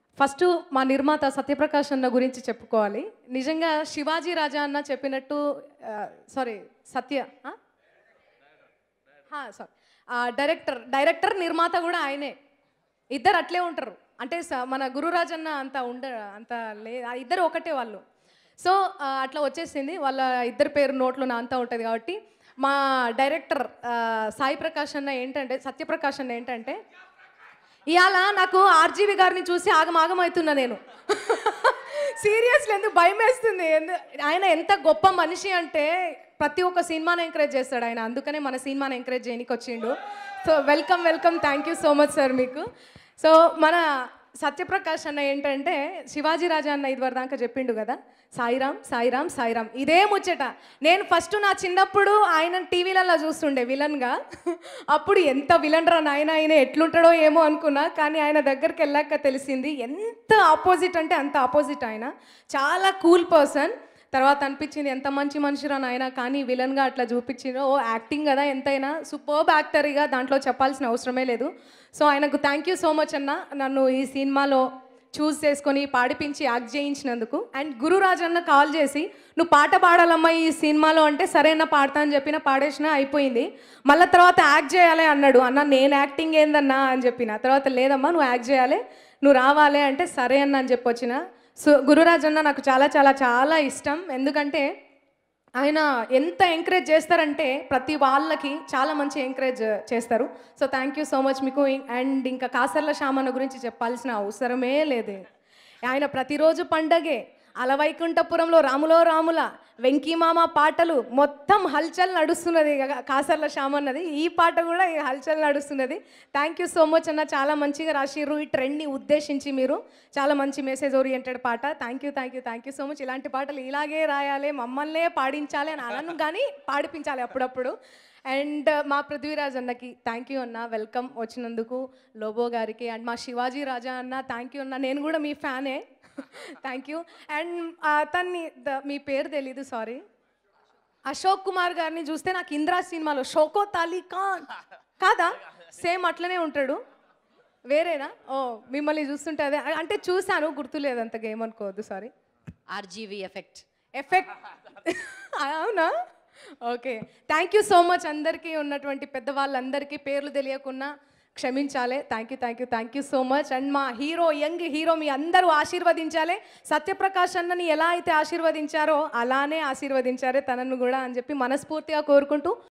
first మా నిర్మాత సత్యప్రకాష్ అన్న గురించి చెప్పుకోవాలి నిజంగా శివాజీ రాజా అన్న చెప్పినట్టు sorry Satya sorry director director నిర్మాత కూడా ఆయనే ఇద్దరు అట్లే ఉంటారు అంటే స- మన గురురాజన్న అంత ఉండ అంత లే ఆ ఇద్దరు ఒకటే వాళ్ళు సో ఆ, అట్లా వచ్చేసింది వాళ్ళ ఇద్దరి పేరు నోట్లో నా అంతా ఉంటుంది కాబట్టి మా డైరెక్టర్ ఆ, సాయి ప్రకాష్ అన్న ఏంటంటే సత్యప్రకాష్ అన్న ఏంటంటే ఇవాళ నాకు ఆర్జీవి గారిని చూసి ఆగమాగం అవుతున్నా నేను సీరియస్లీ ఎందుకు భయం వేస్తుంది ఎందు- ఆయన ఎంత గొప్ప మనిషి అంటే ప్రతి ఒక్క సినిమాని ఎంకరేజ్ చేస్తాడు ఆయన అందుకనే మన సినిమాని ఎంకరేజ్ చేయడానికి వచ్చిండు so welcome welcome thank you so much sir మీకు సో మన సత్యప్రకాష్ అన్న ఏంటంటే శివాజీ రాజా అన్న ఇదివరకు దాకా చెప్పిండు కదా సాయిరామ్ సాయిరామ్ సాయిరామ్ ఇదే ముచ్చట నేను ఫస్ట్ నా చిన్నప్పుడు ఆయన టీవీలలో చూస్తుండే విలన్గా అప్పుడు ఎంత విలన్ రా నాయన ఆయన ఎట్లుంటాడో ఏమో అనుకున్నా కానీ ఆయన దగ్గరికి వెళ్ళాక తెలిసింది ఎంత ఆపోజిట్ అంటే అంత ఆపోజిట్ ఆయన చాలా కూల్ పర్సన్ తర్వాత అనిపించింది ఎంత మంచి మనిషిరా నాయన కానీ విలన్గా అట్లా చూపించిండ్రు ఓ యాక్టింగ్ కదా ఎంతైనా సూపర్బ్ యాక్టర్గా దాంట్లో చెప్పాల్సిన అవసరమే లేదు సో ఆయనకు థ్యాంక్ యూ సో మచ్ అన్న నన్ను ఈ సినిమాలో చూస్ చేసుకొని పాడిపించి యాక్ట్ చేయించినందుకు అండ్ గురురాజ్ అన్న కాల్ చేసి నువ్వు పాట పాడాలమ్మా ఈ సినిమాలో అంటే సరేనా పాడతా అని చెప్పిన పాడేసిన అయిపోయింది మళ్ళీ తర్వాత యాక్ట్ చేయాలి అన్నాడు అన్న నేను యాక్టింగ్ ఏందన్నా అని చెప్పిన తర్వాత లేదమ్మా నువ్వు యాక్ట్ చేయాలి నువ్వు రావాలి అంటే సరే అన్న అని చెప్పి వచ్చిన సో గురురాజ్ అన్న నాకు చాలా చాలా చాలా ఇష్టం ఎందుకంటే ఆయన ఎంత ఎంకరేజ్ చేస్తారంటే ప్రతి వాళ్ళకి చాలా మంచి ఎంకరేజ్ చేస్తారు so thank you so much మీకు అండ్ ఇంకా కాసర్ల శ్యామన్న గురించి చెప్పాల్సిన అవసరమే లేదు ఆయన ప్రతిరోజు పండగే అలవైకుంఠపురంలో రాములో రాముల వెంకీమామ పాటలు మొత్తం హల్చల్ నడుస్తున్నది ఇక కాసర్ల శ్యామన్నది ఈ పాట కూడా ఇక హల్చల్ నడుస్తున్నది థ్యాంక్ యూ సో మచ్ అన్న చాలా మంచిగా రాసిర్రు ఈ ట్రెండ్ని ఉద్దేశించి మీరు చాలా మంచి మెసేజ్ ఓరియంటెడ్ పాట thank you thank you thank you so much ఇలాంటి పాటలు ఇలాగే రాయాలి మమ్మల్నే పాడించాలి అని అనను కానీ పాడిపించాలి అప్పుడప్పుడు అండ్ మా పృథ్వీరాజ్ అన్నకి థ్యాంక్ యూ అన్న వెల్కమ్ వచ్చినందుకు లోబో గారికి అండ్ మా శివాజీ రాజా అన్న థ్యాంక్ యూ అన్న నేను కూడా మీ ఫ్యానే థ్యాంక్ యూ అండ్ అతన్ని ద- మీ పేరు తెలీదు సారీ అశోక్ కుమార్ గారిని చూస్తే నాకు ఇంద్రా సినిమాలో షోకో తాలీ ఖాన్ కాదా సేమ్ అట్లనే ఉంటాడు వేరేనా ఓ మిమ్మల్ని చూస్తుంటే అదే అంటే చూశాను గుర్తులేదు అంతగా ఏమనుకోవద్దు సారీ ఆర్జీవీ ఎఫెక్ట్ ఎఫెక్ట్ అవునా okay thank you so much అందరికీ ఉన్నటువంటి పెద్దవాళ్ళందరికీ పేర్లు తెలియకున్నా క్షమించాలి thank you thank you thank you so much and మా హీరో యంగ్ హీరో మీ అందరూ ఆశీర్వదించాలి సత్యప్రకాష్ అన్నని ఎలా అయితే ఆశీర్వదించారో అలానే ఆశీర్వదించారే తనను కూడా అని చెప్పి మనస్ఫూర్తిగా కోరుకుంటూ